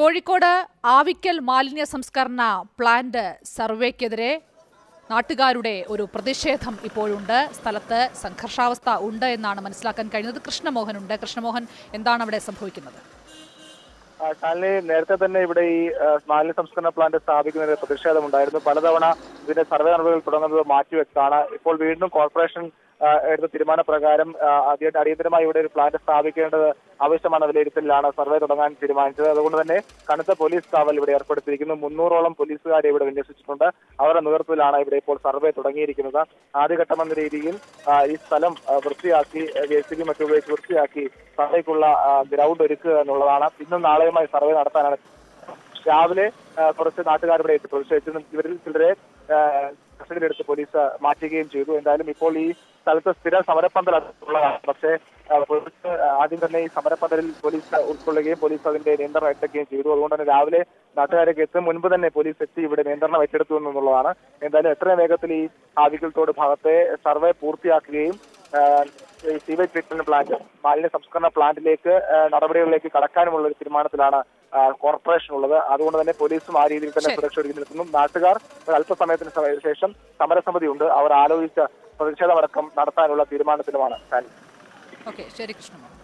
കോഴിക്കോട് ആവിക്കൽ മാലിന്യ സംസ്കരണ പ്ലാന്റ് സർവേക്കെതിരെ നാട്ടുകാരുടെ ഒരു പ്രതിഷേധം ഇപ്പോഴുണ്ട് സ്ഥലത്ത് സംഘർഷാവസ്ഥ ഉണ്ട് എന്നാണ് മനസ്സിലാക്കാൻ കഴിയുന്നത് കൃഷ്ണമോഹൻ ഉണ്ട് കൃഷ്ണമോഹൻ എന്താണ് അവിടെ സംഭവിക്കുന്നത് ആ, ശാലിനി നേരത്തെ തന്നെ ഇവിടെ ഈ ആ, മാലിന്യ സംസ്കരണ പ്ലാന്റ് സ്ഥാപിക്കുന്നതിന് പ്രതിഷേധമുണ്ടായിരുന്നു പലതവണ ഇതിന്റെ സർവേ നടപടികൾ തുടങ്ങുന്നത് മാറ്റിവെച്ചാണ് ഇപ്പോൾ വീണ്ടും കോർപ്പറേഷൻ ആ, എടുത്ത തീരുമാനപ്രകാരം ആ, അതി- അടിയന്തരമായി ഇവിടെ ഒരു പ്ലാന്റ് സ്ഥാപിക്കേണ്ടത് ആവശ്യமான വിലയിരുത്തലിലാണ് സർവേ തുടങ്ങാൻ തീരുമാനിച്ചത് അതുകൊണ്ട് തന്നെ കനത്ത പോലീസ് കാവൽ ഇവിടെ ഏർപ്പെടുത്തിയിരിക്കുന്നു മുന്നൂറോളം പോലീസുകാരെ ഇവിടെ വിന്യസിച്ചിട്ടുണ്ട് അവരുടെ നേതൃത്വത്തിലാണ് ഇവിടെ ഇപ്പോൾ സർവേ തുടങ്ങിയിരിക്കുന്നത് ആദ്യഘട്ടം എന്ന രീതിയിൽ ആ, ഈ സ്ഥലം ആ, വൃത്തിയാക്കി ജെ സി ബി മറ്റും ഉപയോഗിച്ച് വൃത്തിയാക്കി സർവേക്കുള്ള ഗ്രൗണ്ട് ഒരുക്കുക എന്നുള്ളതാണ് ഇന്നും നാളെയുമായി സർവേ നടത്താനാണ് രാവിലെ ആ, കുറച്ച് നാട്ടുകാർ ഇവിടെ എത്തി പ്രതിഷേധിച്ചു ഇവരിൽ ചിലരെ ആ, കസ്റ്റഡിയിലെടുത്ത് പോലീസ് മാറ്റുകയും ചെയ്തു എന്തായാലും ഇപ്പോൾ ഈ സ്ഥലത്ത് സ്ഥിര സമരപ്പന്തൽ ഉള്ളതാണ് പക്ഷേ ആ, പോലീസ് ആദ്യം തന്നെ ഈ സമരപ്പന്തലിൽ പോലീസ് ഉൾക്കൊള്ളുകയും പോലീസ് അതിന്റെ നിയന്ത്രണം ഏറ്റെടുക്കുകയും ചെയ്തു അതുകൊണ്ട് തന്നെ രാവിലെ നാട്ടുകാരൊക്കെ എത്തും മുൻപ് തന്നെ പോലീസ് എത്തി ഇവിടെ നിയന്ത്രണം ഏറ്റെടുത്തു എന്നുള്ളതാണ് എന്തായാലും എത്രയും വേഗത്തിൽ ഈ ആവിക്കൽ തോട് ഭാഗത്തെ സർവേ പൂർത്തിയാക്കുകയും സീവേജ് ട്രീറ്റ്മെന്റ് പ്ലാന്റ് മാലിന്യ സംസ്കരണ പ്ലാന്റിലേക്ക് ആ, നടപടികളിലേക്ക് കടക്കാനുമുള്ള ഒരു തീരുമാനത്തിലാണ് ആ, കോർപ്പറേഷൻ ഉള്ളത് അതുകൊണ്ട് തന്നെ പോലീസും ആ രീതിയിൽ തന്നെ ശരി. സുരക്ഷ ഒരുക്കി നിൽക്കുന്നു നാട്ടുകാർ ഒരു അല്പസമയത്തിന് സമയ- ശേഷം സമരസമിതി ഉണ്ട് അവർ ആലോചിച്ച പ്രതിഷേധമടക്കം നടത്താനുള്ള തീരുമാനത്തിലുമാണ് ശാലിനി ഓക്കെ ശരി കൃഷ്ണമോഹൻ